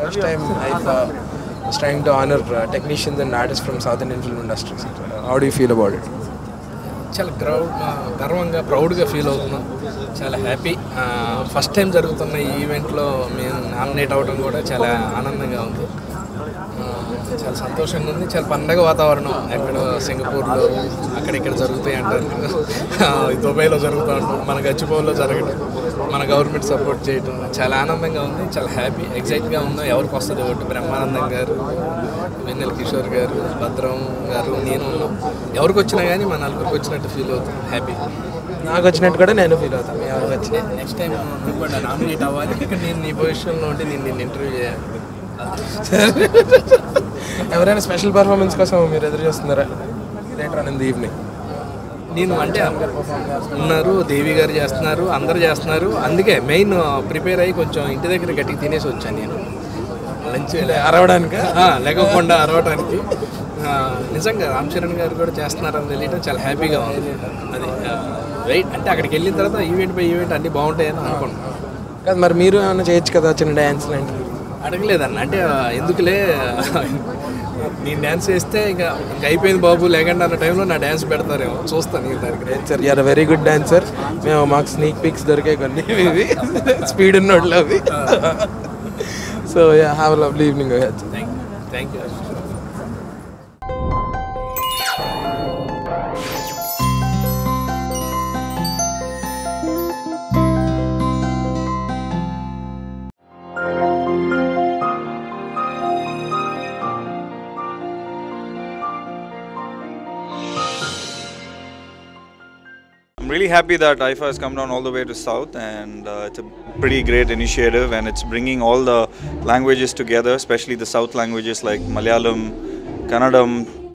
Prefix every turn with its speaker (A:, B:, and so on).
A: first time I've uh, was trying to honor uh, technicians and artists from South Indian film industries. Uh, how do you feel about it?
B: చాలా గ్రౌడ్ గర్వంగా ప్రౌడ్గా feel అవుతున్నాం చాలా happy first time జరుగుతున్న ఈ ఈవెంట్లో మేము nominate అవ్వడం కూడా చాలా ఆనందంగా ఉంది ఆ, చాలా సంతోషంగా ఉంది చాలా పండగ వాతావరణం ఎక్కడ సింగపూర్లో అక్కడ ఇక్కడ జరుగుతాయి అంటారు ఆ, దుబాయ్లో జరుగుతూ ఉంటాం మన గచ్చిబౌల్లో జరగడం మన గవర్నమెంట్ సపోర్ట్ చేయడం చాలా ఆనందంగా ఉంది చాలా హ్యాపీ ఎగ్జైట్గా ఉందో ఎవరికి వస్తుంది ఒకటి బ్రహ్మానందం గారు వెన్నెల కిషోర్ గారు భద్రం గారు నేను ఉన్నాం ఎవరికి వచ్చినా కానీ మన నలుగురికి వచ్చినట్టు ఫీల్ అవుతాం హ్యాపీ
A: నాకు వచ్చినట్టు కూడా నేను ఫీల్ అవుతాను ఎవరికి వచ్చి
B: నెక్స్ట్ టైం నువ్వు కూడా నామినేట్ అవ్వాలి ఇక్కడ నేను నీ పొజిషన్లో ఉండి నేను నిన్ను ఇంటర్వ్యూ చేయాలి
A: ఎవరైనా స్పెషల్ పర్ఫార్మెన్స్ కోసం మీరు ఎదురు చూస్తున్నారా later on in the evening
B: నేను అంటే ఉన్నారు దేవి గారు చేస్తున్నారు అందరు చేస్తున్నారు అందుకే మెయిన్ ప్రిపేర్ అయ్యి కొంచెం ఇంటి దగ్గర గట్టిగా తినేసి వచ్చాను నేను లంచ్
A: అరవడానికి
B: లేకపోకుండా అరవడానికి ఆ, నిజంగా రామ్ చరణ్ గారు కూడా చేస్తున్నారని తెలియడం చాలా హ్యాపీగా ఉంది అది రైట్ అంటే అక్కడికి వెళ్ళిన తర్వాత ఈవెంట్ బై ఈవెంట్ అన్నీ బాగుంటాయని అనుకున్నాను
A: కాదు మరి మీరు ఏమైనా చేయొచ్చు కదా చిన్న డ్యాన్స్ లాంటి
B: అడగలేదన్న అంటే ఆ, ఎందుకులే నేను డ్యాన్స్ చేస్తే ఇంకా ఇంకా అయిపోయింది బాబు లేకుండా అన్న టైంలో నా డ్యాన్స్ పెడతారేమో చూస్తాను నేను దానికి
A: dancer you are very good dancer మేము మాకు స్నీక్ పిక్స్ దొరికాయి కొన్ని ఇవి స్పీడ్ ఉన్నోళ్ళు అవి so yeah have lovely evening
B: thank you thank you
C: I'm really happy that IFA has come down all the way to South, and uh, it's a pretty great initiative, and it's bringing all the languages together, especially the South languages like Malayalam, Kannadam,